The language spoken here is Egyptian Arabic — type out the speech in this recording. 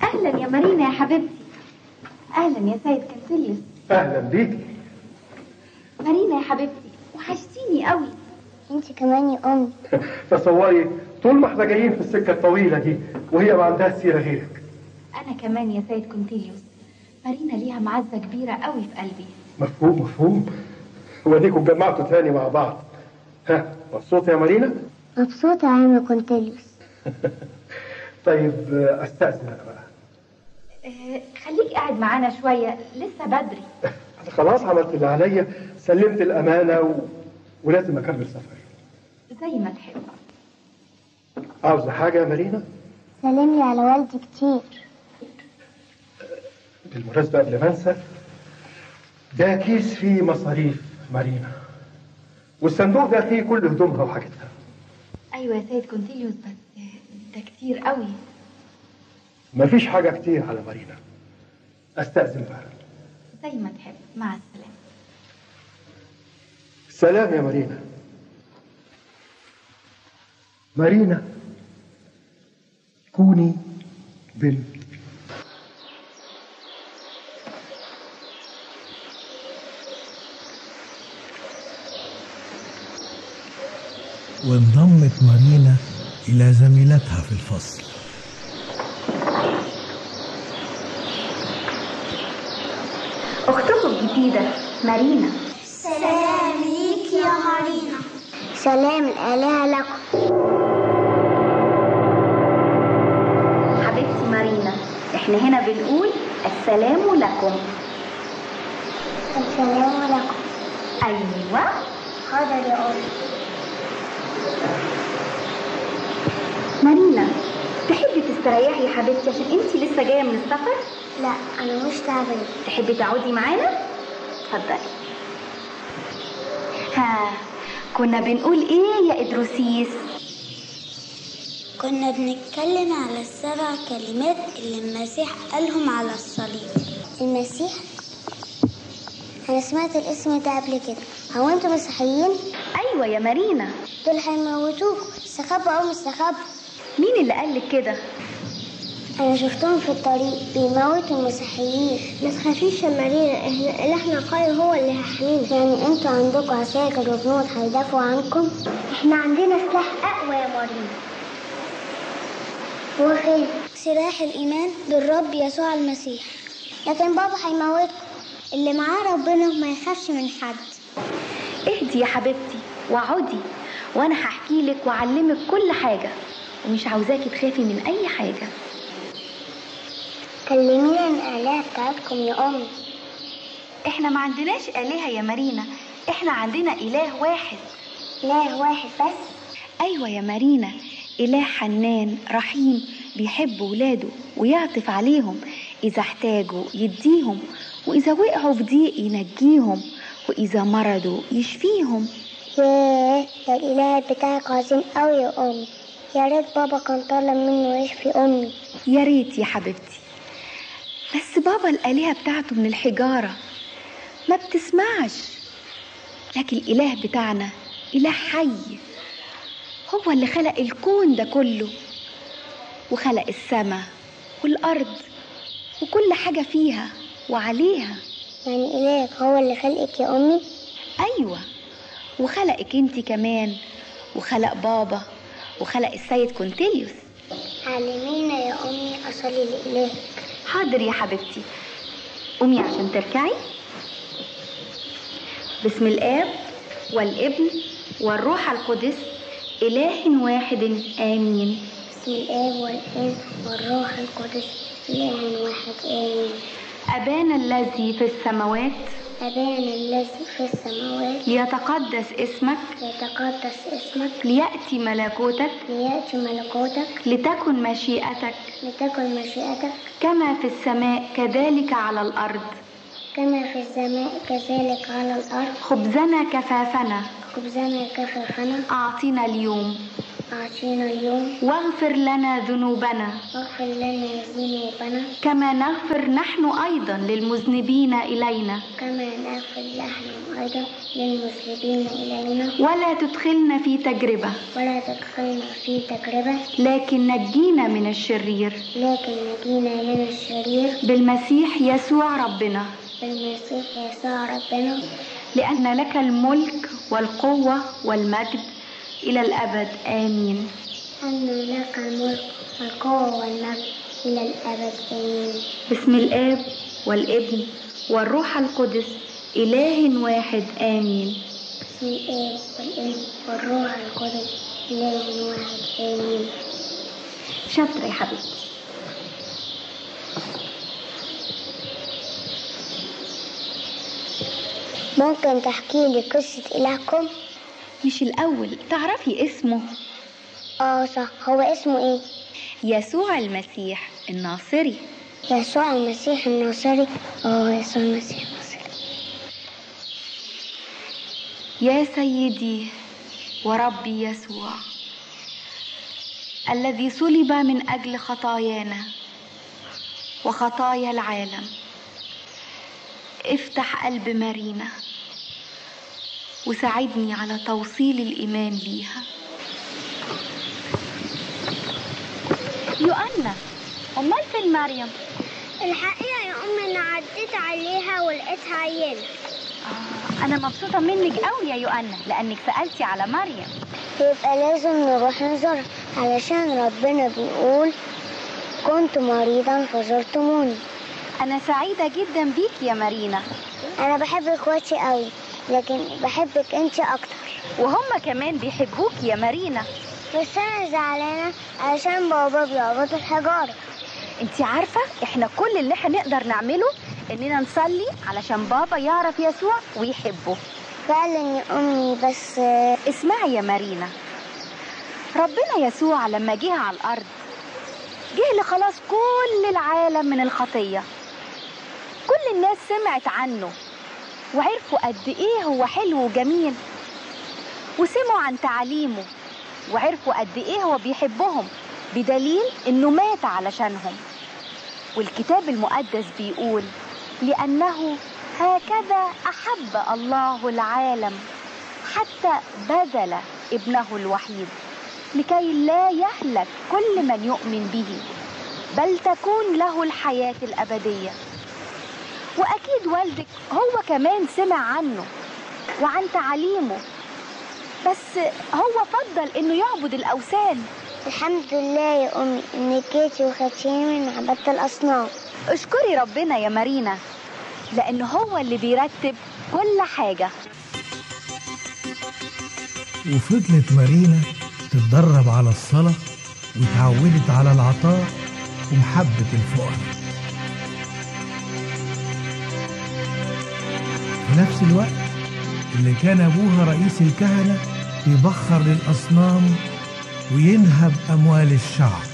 اهلا يا مارينا يا حبيبتي اهلا يا سيد كنسيليوس اهلا بيك مارينا يا حبيبتي وحشتيني قوي انت كمان يا امي تصوري طول ما احنا جايين في السكه الطويله دي وهي ما عندها سيره غيرك انا كمان يا سيد كونتيليوس مارينا ليها معزه كبيره قوي في قلبي مفهوم مفهوم وديكم اتجمعتوا تاني مع بعض ها مبسوطه يا مارينا مبسوطة يا عم كونتيليوس طيب آه، استاذن انا بقى أه خليك قاعد معانا شويه لسه بدري انا خلاص عملت اللي عليا سلمت الامانه و... ولازم اكمل سفري زي ما تحب عاوزه حاجه يا مارينا سلم لي على والدي كتير بالمناسبه قبل ما انسى ده كيس فيه مصاريف مارينا والصندوق ده فيه كل هدومها وحاجتها ايوه يا سيد كونتيليوس بس ده كتير قوي مفيش حاجه كتير على مارينا استاذن بقى زي ما تحب مع السلامه سلام يا مارينا مارينا كوني بنت وانضمت مارينا إلى زميلتها في الفصل اختكم الجديده مارينا سلام ليك يا مارينا سلام الآلهة لكم حبيبتي مارينا احنا هنا بنقول السلام لكم السلام لكم ايوه حاضر يا أمي مارينا تحبي تستريحي يا حبيبتي عشان انتي لسه جايه من السفر لا أنا مش تعبانة تحبي تقعدي معانا اتفضلي ها كنا بنقول ايه يا ادروسيس كنا بنتكلم على السبع كلمات اللي المسيح قالهم على الصليب المسيح أنا سمعت الاسم ده قبل كده هو أنتوا مسيحيين؟ ايوه يا مارينا دول هيموتوكوا استخبوا أو مستخبوا مين اللي قالك كده أنا شفتهم في الطريق بيموتوا المسيحيين ما تخافيش يا مارينا إحنا إلهنا قوي هو اللي هيحمينا يعني أنتوا عندكم عساكر وجنود هيدافعوا عنكم؟ إحنا عندنا سلاح أقوى يا مارينا هو فين؟ سلاح الإيمان بالرب يسوع المسيح لكن بابا هيموتكم اللي معاه ربنا ما يخافش من حد اهدي يا حبيبتي واقعدي وانا هحكي لك واعلمك كل حاجه ومش عاوزاكي تخافي من اي حاجه كلمينا عن الآلهة بتاعتكم يا أمي احنا ما عندناش الهه يا مارينا احنا عندنا اله واحد إله واحد بس ايوه يا مارينا اله حنان رحيم بيحب ولاده ويعطف عليهم اذا احتاجوا يديهم واذا وقعوا في ضيق ينجيهم واذا مرضوا يشفيهم ياه ده الإله بتاعك عظيم أوي يا أمي يا ريت بابا كان طالب منه يشفي أمي يا ريت يا حبيبتي بس بابا الآلهة بتاعته من الحجارة ما بتسمعش لكن الإله بتاعنا إله حي هو اللي خلق الكون ده كله وخلق السماء والأرض وكل حاجة فيها وعليها يعني إلهك هو اللي خلقك يا أمي أيوة وخلقك انت كمان وخلق بابا وخلق السيد كونتيليوس علمينا يا أمي أصلي لإلهك حاضر يا حبيبتي قومي عشان تركعي بسم الآب والابن والروح القدس إله واحد آمين بسم الآب والابن والروح القدس إله واحد آمين أبانا الذي في السماوات أبانا الذي في السماوات ليتقدس اسمك يتقدس اسمك ليأتي ملكوتك ليأتي ملكوتك لتكن مشيئتك لتكن مشيئتك كما في السماء كذلك على الأرض كما في السماء كذلك على الأرض خبزنا كفافنا خبزنا كفافنا أعطنا اليوم أعطينا اليوم واغفر لنا ذنوبنا واغفر لنا ذنوبنا كما نغفر نحن أيضا للمذنبين إلينا كما نغفر نحن أيضا للمذنبين إلينا ولا تدخلنا في تجربة ولا تدخلنا في تجربة لكن نجينا من الشرير لكن نجينا من الشرير بالمسيح يسوع ربنا بالمسيح يسوع ربنا لأن لك الملك والقوة والمجد إلى الأبد آمين أن لك الملك والقوة والمجد إلى الأبد آمين باسم الآب والابن والروح القدس إله واحد آمين بسم الآب والابن والروح القدس إله واحد آمين شاطرة يا حبيبتي ممكن تحكي لي قصة إلهكم؟ مش الأول تعرفي اسمه آه صح هو اسمه إيه؟ يسوع المسيح الناصري يسوع المسيح الناصري آه يسوع المسيح الناصري يا سيدي وربي يسوع الذي صلب من أجل خطايانا وخطايا العالم افتح قلب مارينا وساعدني على توصيل الإيمان ليها يؤنا أمال فين مريم؟ الحقيقة يا أمي أنا عديت عليها ولقيتها عيانة آه أنا مبسوطة منك قوي يا يؤنا لأنك سألتي على مريم يبقى لازم نروح نزورها علشان ربنا بيقول كنت مريضا فزرتموني أنا سعيدة جدا بيك يا مارينا أنا بحب إخواتي قوي لكن بحبك أنت أكتر وهم كمان بيحبوك يا مارينا بس أنا زعلانة علشان بابا بيعبط الحجارة انت عارفة احنا كل اللي احنا نقدر نعمله اننا نصلي علشان بابا يعرف يسوع ويحبه فعلا يا أمي بس اسمعي يا مارينا ربنا يسوع لما جه على الارض جه لخلاص كل العالم من الخطية كل الناس سمعت عنه وعرفوا قد ايه هو حلو وجميل وسمعوا عن تعاليمه وعرفوا قد ايه هو بيحبهم بدليل انه مات علشانهم والكتاب المقدس بيقول لانه هكذا احب الله العالم حتى بذل ابنه الوحيد لكي لا يهلك كل من يؤمن به بل تكون له الحياه الابديه واكيد والدك هو كمان سمع عنه وعن تعاليمه بس هو فضل انه يعبد الاوثان الحمد لله يا أمي إن كيتي وخدتيني من عبادة الأصنام اشكري ربنا يا مارينا لان هو اللي بيرتب كل حاجه وفضلت مارينا تتدرب على الصلاة وتعودت على العطاء ومحبة الفقراء في نفس الوقت اللي كان أبوها رئيس الكهنة يبخر للأصنام وينهب أموال الشعب